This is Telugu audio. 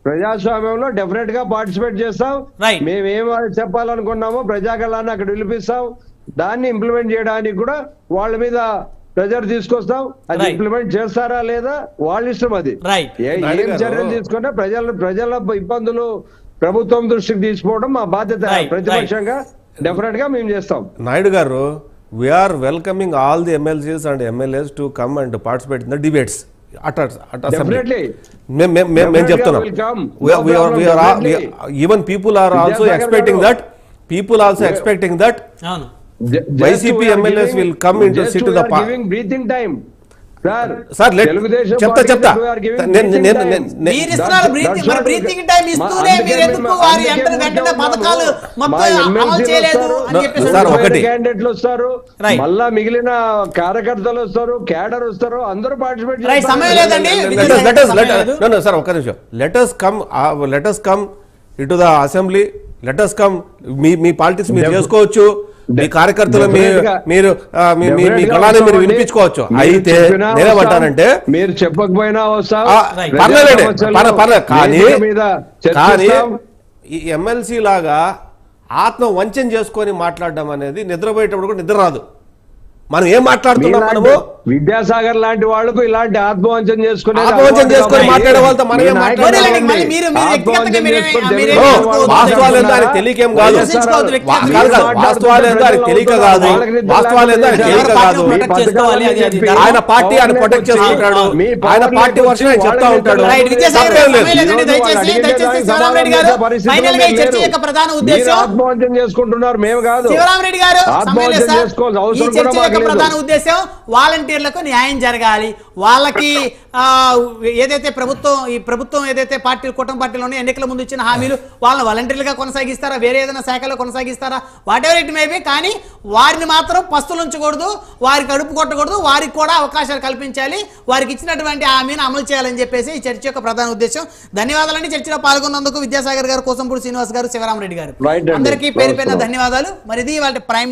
ప్రజాస్వామ్యంలో డెఫినెట్ గా పార్టిసిపేట్ చేస్తాం Right. మేము ఏం చెప్పాలనుకున్నామో ప్రజాకళాన్ని అక్కడ వినిపిస్తాం దాన్ని ఇంప్లిమెంట్ చేయడానికి కూడా వాళ్ళ మీద ప్రెజర్ తీసుకొస్తాం అది Right. ఇంప్లిమెంట్ చేస్తారా లేదా వాళ్ళ ఇష్టం అది రైట్ ఏ- నాయుడు ఏం గారు- చర్యలు తీసుకున్నా ప్రజల ప్రజల ఇబ్బందులు ప్రభుత్వం దృష్టికి తీసుకోవడం మా బాధ్యత Right, ప్రతిపక్షంగా డెఫినెట్ గా మేము చేస్తాం నాయుడు గారు we're welcoming all the MLCs and MLAs to come and participate in the debates at at assembly Definitely. మేము మేము మేము Definitely చెప్తున్నాం will come. No problem, even people are also Vidyasagar expecting గారు. That people also expecting that అవును Ju- just YCP we are MLAs giving- will come into just sit to we the are pa- giving breathing time. Sir, sir let Telugu Desam చెప్తా party చెప్తా we are giving నేను breathing నేను time. నేను- నేను- మీరు ఇస్తున్నారు That's- బ్రీతింగ్ that's మరి what we- బ్రీతింగ్ టైం మా- ఇస్తూనే అందుకే మీరు ఎందుకు మేము- వారి అందుకే వెంటనే మేము వెంటనే ఉన్నాము. పథకాలు మా మొత్తం MLC అమలు లు చేయలేదు వస్తారు, అని చెప్పేసి సార్, అంటున్నారు. ఒకటి. క్యాండిడేట్లు వస్తారు Right. మళ్ళా మిగిలిన కార్యకర్తలు వస్తారు క్యాడర్ వస్తారు అందరూ పార్టిసిపేట్ Right, సమయం లేదండి. let us- let us- let us- సమయం లేదు. no, no, sir, ఒక్క నిమిషం let us come let us come ఇటు the assembly let us come మీ మీ పాలిటిక్స్ మీరు Def- చేసుకోవచ్చు మీ Def- కార్యకర్తలు మీ definitely గా- మీరు ఆ, మీ మీ- మీ Definitely గా గళాన్ని మీరు వస్తామండి. వినిపించుకోవచ్చు మీరు అయితే చెప్పినా నేనేమంటానంటే వస్తాం, మీరు చెప్పకపోయినా వస్తాం ఆ, Right. ప్రజా పర్లేదండి సమస్యలు పర్లే- పర్లేదు కానీ వేదిక మీద కానీ చర్చిస్తాం. ఈ ఎమ్మెల్సీ లాగా ఆత్మ వంచన చేసుకొని మాట్లాడడం అనేది నిద్రపోయేటప్పుడు కూడా నిద్ర రాదు మనం ఏం మాట్లాడుతున్నాం మీలాంటి మనము విద్యాసాగర్ లాంటి వాళ్ళకు ఇలాంటి ఆత్మవంచన చేసుకునే ఆత్మవంచన చేసుకొని మాట్లాడే వాళ్ళతో మనం ఏం మాట్లాడాలి? మళ్ళీ మీరు- మీరు వ్యక్తిగతంగా మీరేమి- మీరేమి ఓ, అనుకోవద్దు. వాస్తవాలు ఏందో ఆయనకు తెలియకేం కాదు విమర్శించుకోవద్దు వ్యక్తిగతంగా. కాదు కాదు వాస్తవాలు ఏందో ఆయనకు తెలియక కాదు వాస్తవాలు ఏందో ఆయనకు తెలియక కాదు ప్రొటెక్ట్ చేసుకోవాలి, అది- అది ఆయన పార్టీ ఆయన ప్రొటెక్ట్ చేసుకుంటాడు ఆయన పార్టీ వర్షం ఆయన చెప్తా ఉంటాడు రైట్ విజయసాగర్ గారు తప్పేం లేదు. సమయం లేదండి దయచేసి దయచేసి శివరామరెడ్డి గారు ఫైనల్ గా ఈ చర్చ యొక్క ప్రధాన ఉద్దేశం ఆత్మవంచన చేసుకుంటున్నారు మేము కాదు శివరామరెడ్డి గారు సమయం ఆత్మహత్య లేదు సార్. చేసుకోవాల్సిన ఈ అవసరం చర్చ కూడా యొక్క మాకు లేదు. ప్రధాన ఉద్దేశం వాలంటీర్లకు న్యాయం జరగాలి వాళ్ళకి ఆ, ఏదైతే ప్రభుత్వం ఈ ప్రభుత్వం ఏదైతే పార్టీ కుటుంబ పార్టీలో ఉన్నాయో, ఎన్నికల ముందు ఇచ్చిన హామీలు వాళ్ళని వాలంటీర్లుగా కొనసాగిస్తారా వేరే ఏదైనా శాఖలో కొనసాగిస్తారా వాట్ ఎవర్ ఇట్ మేబీ కానీ వారిని మాత్రం పస్తులు ఉంచకూడదు వారికి కడుపు కొట్టకూడదు వారికి కూడా అవకాశాలు కల్పించాలి వారికి ఇచ్చినటువంటి హామీని అమలు చేయాలని చెప్పేసి ఈ చర్చ యొక్క ప్రధాన ఉద్దేశం ధన్యవాదాలండి చర్చలో పాల్గొన్నందుకు విద్యాసాగర్ గారు కోసంపూడి శ్రీనివాస్ గారు శివరామరెడ్డి గారు Right అండి. అందరికీ పేరు పేరున నమస్కారం. ధన్యవాదాలు మరి ఇది వాళ్ళ ప్రైమ్